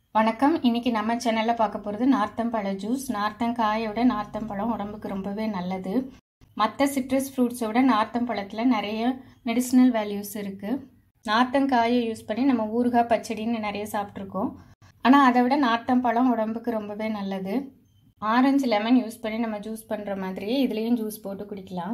வணக்கம் இன்னைக்கு நம்ம சேனலில் பார்க்க போகிறது நார்த்தம்பழ ஜூஸ் நார்த்தங்காயை விட நார்த்தம்பழம் உடம்புக்கு ரொம்பவே நல்லது மற்ற சிட்ரஸ் ஃப்ரூட்ஸை விட நார்த்தம்பழத்தில் நிறைய மெடிசினல் வேல்யூஸ் இருக்குது நார்த்தங்காயை யூஸ் பண்ணி நம்ம ஊறுகாய் பச்சடின்னு நிறைய சாப்பிட்ருக்கோம் ஆனால் அதை விட நார்த்தம்பழம் உடம்புக்கு ரொம்பவே நல்லது ஆரஞ்சு லெமன் யூஸ் பண்ணி நம்ம ஜூஸ் பண்ணுற மாதிரியே இதுலேயும் ஜூஸ் போட்டு குடிக்கலாம்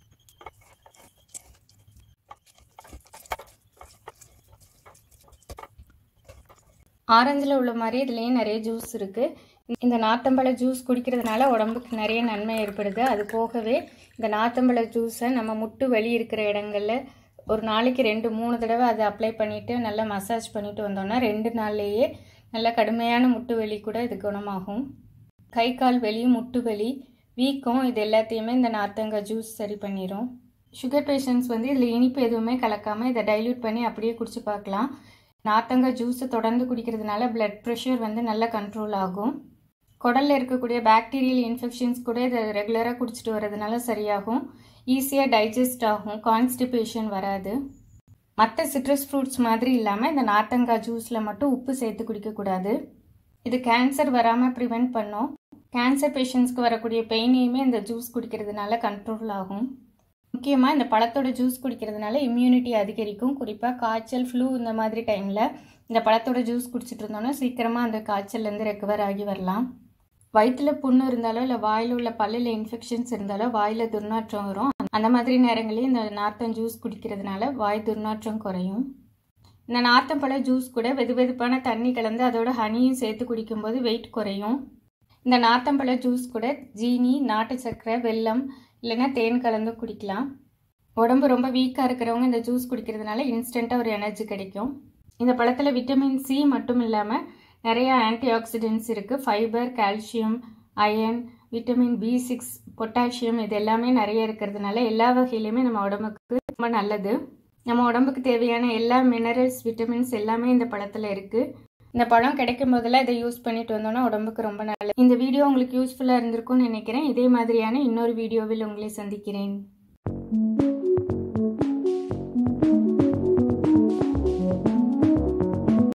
ஆரஞ்சில் உள்ள மாதிரி இதுலேயும் நிறைய ஜூஸ் இருக்குது இந்த நார்த்தம்பழ ஜூஸ் குடிக்கிறதுனால உடம்புக்கு நிறைய நன்மை ஏற்படுது அது போகவே இந்த நார்த்தம்பழ ஜூஸை நம்ம முட்டு வலி இருக்கிற இடங்களில் ஒரு நாளைக்கு ரெண்டு மூணு தடவை அதை அப்ளை பண்ணிவிட்டு நல்லா மசாஜ் பண்ணிட்டு வந்தோம்னா ரெண்டு நாள்லேயே நல்ல கடுமையான முட்டு வலி கூட இது குணமாகும் கை கால் வலி முட்டு வலி வீக்கம் இது எல்லாத்தையுமே இந்த நார்த்தங்காய் ஜூஸ் சரி பண்ணிடும் சுகர் பேஷண்ட்ஸ் வந்து இதில் இனிப்பு எதுவுமே கலக்காமல் இதை டைல்யூட் பண்ணி அப்படியே குடிச்சு பார்க்கலாம் நார்த்தங்காய் ஜூஸை தொடர்ந்து குடிக்கிறதுனால பிளட் ப்ரெஷர் வந்து நல்லா கண்ட்ரோல் ஆகும் குடலில் இருக்கக்கூடிய பாக்டீரியல் இன்ஃபெக்ஷன்ஸ் கூட இதை ரெகுலராக குடிச்சிட்டு வர்றதுனால சரியாகும் ஈஸியாக டைஜஸ்ட் ஆகும் கான்ஸ்டிபேஷன் வராது மற்ற சிட்ரஸ் ஃப்ரூட்ஸ் மாதிரி இல்லாமல் இந்த நார்த்தங்காய் ஜூஸில் மட்டும் உப்பு சேர்த்து குடிக்கக்கூடாது இது கேன்சர் வராமல் ப்ரிவெண்ட் பண்ணும் கேன்சர் பேஷண்ட்ஸ்க்கு வரக்கூடிய பெயினையுமே இந்த ஜூஸ் குடிக்கிறதுனால கண்ட்ரோல் ஆகும் முக்கியமாக இந்த பழத்தோட ஜூஸ் குடிக்கிறதுனால இம்யூனிட்டி அதிகரிக்கும் குறிப்பாக காய்ச்சல் ஃப்ளூ இந்த மாதிரி டைமில் இந்த பழத்தோட ஜூஸ் குடிச்சிட்டு இருந்தோன்னா சீக்கிரமாக அந்த காய்ச்சல்லேருந்து ரெக்கவர் ஆகி வரலாம் வயிற்றில் புண்ணு இருந்தாலோ இல்லை வாயில் உள்ள பல்லில் இன்ஃபெக்ஷன்ஸ் இருந்தாலோ வாயில் துர்நாற்றம் வரும் அந்த மாதிரி நேரங்களில் இந்த நார்த்தம் ஜூஸ் குடிக்கிறதுனால வாய் துர்நாற்றம் குறையும் இந்த நார்த்தம்பழ ஜூஸ் கூட வெது வெதுப்பான தண்ணி கலந்து அதோட ஹனியும் சேர்த்து குடிக்கும்போது வெயிட் குறையும் இந்த நார்த்தம்பழ ஜூஸ் கூட ஜீனி நாட்டு சர்க்கரை வெல்லம் இல்லைன்னா தேன் கலந்து குடிக்கலாம் உடம்பு ரொம்ப வீக்காக இருக்கிறவங்க இந்த ஜூஸ் குடிக்கிறதுனால இன்ஸ்டண்ட்டாக ஒரு எனர்ஜி கிடைக்கும் இந்த பழத்தில் விட்டமின் சி மட்டும் இல்லாமல் நிறைய ஆன்டி ஆக்சிடென்ட்ஸ் இருக்குது fibre calcium iron vitamin B six potassium இது எல்லாமே நிறைய இருக்கிறதுனால எல்லா வகையிலையுமே நம்ம உடம்புக்கு ரொம்ப நல்லது நம்ம உடம்புக்கு தேவையான எல்லா மினரல்ஸ் விட்டமின்ஸ் எல்லாமே இந்த பழத்தில் இருக்குது இந்த பழம் கிடைக்கும் போதெல்லாம் இதை யூஸ் பண்ணிட்டு வந்தோம்னா உடம்புக்கு ரொம்ப நல்லது இந்த வீடியோ உங்களுக்கு யூஸ்ஃபுல்லாக இருந்திருக்கும்னு நினைக்கிறேன் இதே மாதிரியான இன்னொரு வீடியோவில் உங்களை சந்திக்கிறேன்